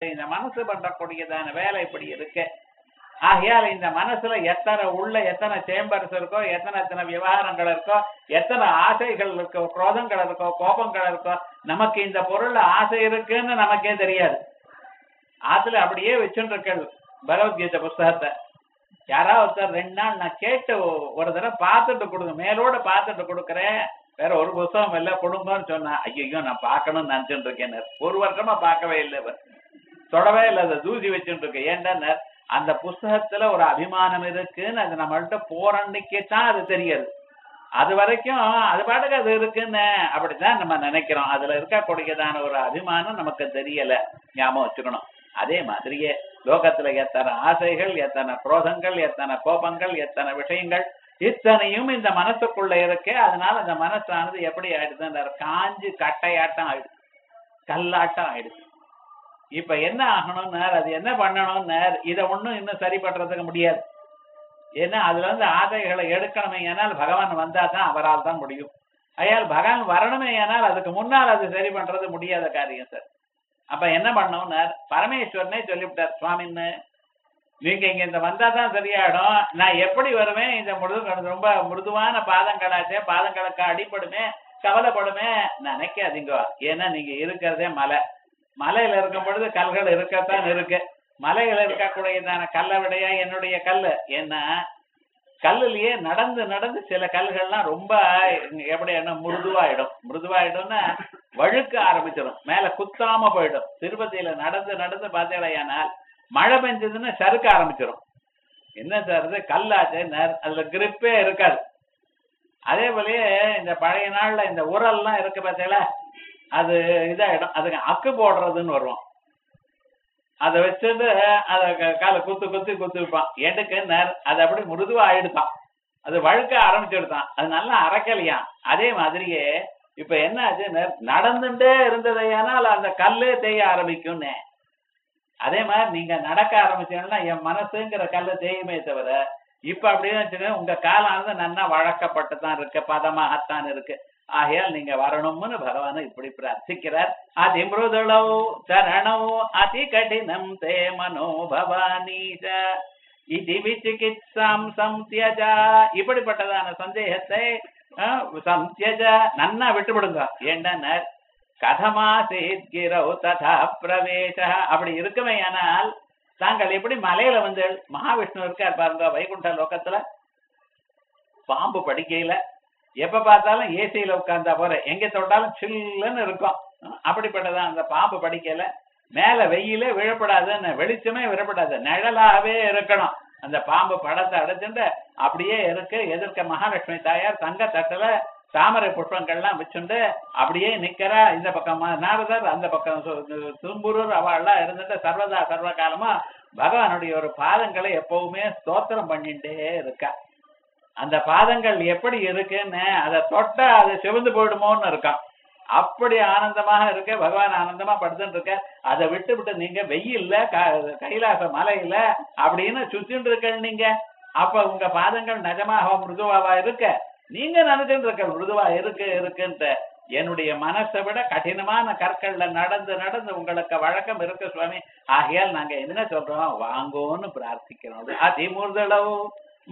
இந்த மனசு பண்றக்கூடியதான வேலை இப்படி இருக்கு ஆகையால் இந்த மனசுல எத்தனை உள்ள எத்தனை சேம்பர்ஸ் இருக்கோ எத்தனை எத்தனை விவகாரங்கள் இருக்கோ எத்தனை ஆசைகள் இருக்கோ குரோதங்கள் இருக்கோ கோபங்கள் இருக்கோ நமக்கு இந்த பொருள்ல ஆசை இருக்குன்னு நமக்கே தெரியாது அதுல அப்படியே வச்சுருக்கள் பகவத்கீதை புஸ்தகத்தை யாராவது ஒருத்தர் ரெண்டு நாள் நான் கேட்டு ஒரு தடவை பார்த்துட்டு கொடுங்க மேலோட பார்த்துட்டு கொடுக்குறேன் வேற ஒரு புஸ்தகம் இல்ல கொடுங்கன்னு சொன்னா ஐயோ நான் பார்க்கணும்னு நினைச்சுட்டு இருக்கேன் ஒரு வருஷமா பார்க்கவே இல்லை இவர் தொடவே இல்லை அதை தூசி வச்சுட்டு இருக்கேன் ஏன்டா அந்த புஸ்தகத்துல ஒரு அபிமானம் இருக்குன்னு அது நம்மள்ட்ட போறன்னைக்கே தான் அது தெரியாது அது வரைக்கும் அது பாட்டுக்கு அது இருக்குன்னு அப்படித்தான் நம்ம நினைக்கிறோம் அதுல இருக்கக்கூடியதான ஒரு அபிமானம் நமக்கு தெரியல ஞாபகம் வச்சுக்கணும் அதே மாதிரியே லோகத்துல எத்தனை ஆசைகள் எத்தனை குரோதங்கள் எத்தனை கோபங்கள் எத்தனை விஷயங்கள் இத்தனையும் இந்த மனசுக்குள்ள இருக்கு அதனால அந்த மனசானது எப்படி ஆயிடுது காஞ்சி கட்டையாட்டம் ஆயிடுது கல்லாட்டம் ஆயிடுது இப்ப என்ன ஆகணும்னார் அது என்ன பண்ணணும்னார் இதை ஒண்ணும் இன்னும் சரி பண்றதுக்கு முடியாது ஏன்னா அதுல இருந்து ஆசைகளை எடுக்கணுமே ஏனால் பகவான் வந்தா தான் அவரால் தான் முடியும் அயால் பகவான் வரணுமே ஏனால் அதுக்கு முன்னால் அது சரி பண்றது முடியாத காரியம் சார் அப்ப என்ன பண்ணோம்னார் பரமேஸ்வரனே சொல்லிவிட்டார் சுவாமின்னு நீங்க இங்க இந்த வந்தா தான் சரியாயிடும் நான் எப்படி வருவேன் இந்த மிருது ரொம்ப மிருதுவான பாதங்களாச்சே பாதங்களுக்கு அடிப்படுமே கவலைப்படுமே நினைக்காதீங்க ஏன்னா நீங்க இருக்கிறதே மலை மலையில இருக்கும் பொழுது கல்கள் இருக்கத்தான் இருக்கு மலையில இருக்கக்கூடியதான கல்லை விடையா என்னுடைய கல்லு ஏன்னா கல்லுலயே நடந்து நடந்து சில கல்கள்லாம் ரொம்ப எப்படி என்ன மிருதுவாயிடும் மிருதுவாயிடும்னா வழுக்க ஆரம்பிச்சிடும் மேல குத்தாம போயிடும் திருப்பதியில நடந்து நடந்து பார்த்தேடையானால் மழை பெஞ்சதுன்னா சறுக்க ஆரம்பிச்சிடும் என்ன சார் இது கல்லாச்சு அதுல கிரிப்பே இருக்காது அதே போலயே இந்த பழைய நாள்ல இந்த உரல்லாம் இருக்கு பார்த்தீங்களா அது இதாயிடும் அதுக்கு அக்கு போடுறதுன்னு வருவோம் அதை வச்சுட்டு அத காலை குத்து குத்தி குத்தி வைப்பான் எதுக்கு நேர் அது அப்படி மிருதுவா ஆயிடுதான் அது வழுக்க ஆரம்பிச்சுடுதான் அது நல்லா அரைக்கலையாம் அதே மாதிரியே இப்ப என்ன ஆச்சு நடந்துட்டே இருந்ததையானால் அந்த கல்லே தேய ஆரம்பிக்கும்னு அதே மாதிரி நீங்க நடக்க ஆரம்பிச்சீங்கன்னா என் மனசுங்கிற கல்லு தேயுமே தவிர இப்ப அப்படின்னு வச்சுக்கோங்க உங்க காலானது நன்னா வழக்கப்பட்டு தான் இருக்கு பதமாகத்தான் இருக்கு ஆகையால் நீங்க வரணும்னு பகவான் இப்படி பிரார்த்திக்கிறார் அதி மிருதுளோ சரணோ அதி கடினம் தே மனோ பவானீச இது விசிகித்சாம் சம்தியஜா இப்படிப்பட்டதான சந்தேகத்தை சம்தியஜ நன்னா விட்டுவிடுங்க ஏண்டா கதமாசேத் கிரௌ ததா பிரவேச அப்படி இருக்குமே ஆனால் தாங்கள் எப்படி மலையில வந்து மகாவிஷ்ணு இருக்கார் பாருங்க வைகுண்ட லோகத்துல பாம்பு படிக்கையில எப்ப பார்த்தாலும் ஏசியில உட்கார்ந்தா போற எங்க தொட்டாலும் சில்லுன்னு இருக்கும் அப்படிப்பட்டதான் அந்த பாம்பு படிக்கல மேல வெயில விழப்படாதுன்னு வெளிச்சமே விழப்படாது நிழலாவே இருக்கணும் அந்த பாம்பு படத்தை அடைச்சுட்டு அப்படியே இருக்கு எதிர்க்க மகாலட்சுமி தாயார் தங்க தட்டுல தாமரை புஷ்பங்கள்லாம் வச்சுண்டு அப்படியே நிக்கிறா இந்த பக்கம் நாரதர் அந்த பக்கம் தும்புரூர் அவள்லாம் இருந்துட்டு சர்வதா சர்வ காலமா பகவானுடைய ஒரு பாதங்களை எப்பவுமே ஸ்தோத்திரம் பண்ணிட்டே இருக்கா அந்த பாதங்கள் எப்படி இருக்குன்னு அதை தொட்ட அது சிவந்து போயிடுமோன்னு இருக்கான் அப்படி ஆனந்தமாக இருக்க பகவான் ஆனந்தமா படுத்துட்டு இருக்க அதை விட்டு விட்டு நீங்க வெயில்ல கைலாச மலையில அப்படின்னு சுத்திட்டு இருக்க நீங்க அப்ப உங்க பாதங்கள் நிஜமாக மிருதுவாவா இருக்க நீங்க நினைச்சுட்டு இருக்க மிருதுவா இருக்கு இருக்குன்ட்டு என்னுடைய மனசை விட கடினமான கற்கள்ல நடந்து நடந்து உங்களுக்கு வழக்கம் இருக்கு சுவாமி ஆகையால் நாங்க என்ன சொல்றோம் வாங்கோன்னு பிரார்த்திக்கிறோம் அதிமுர்தளவு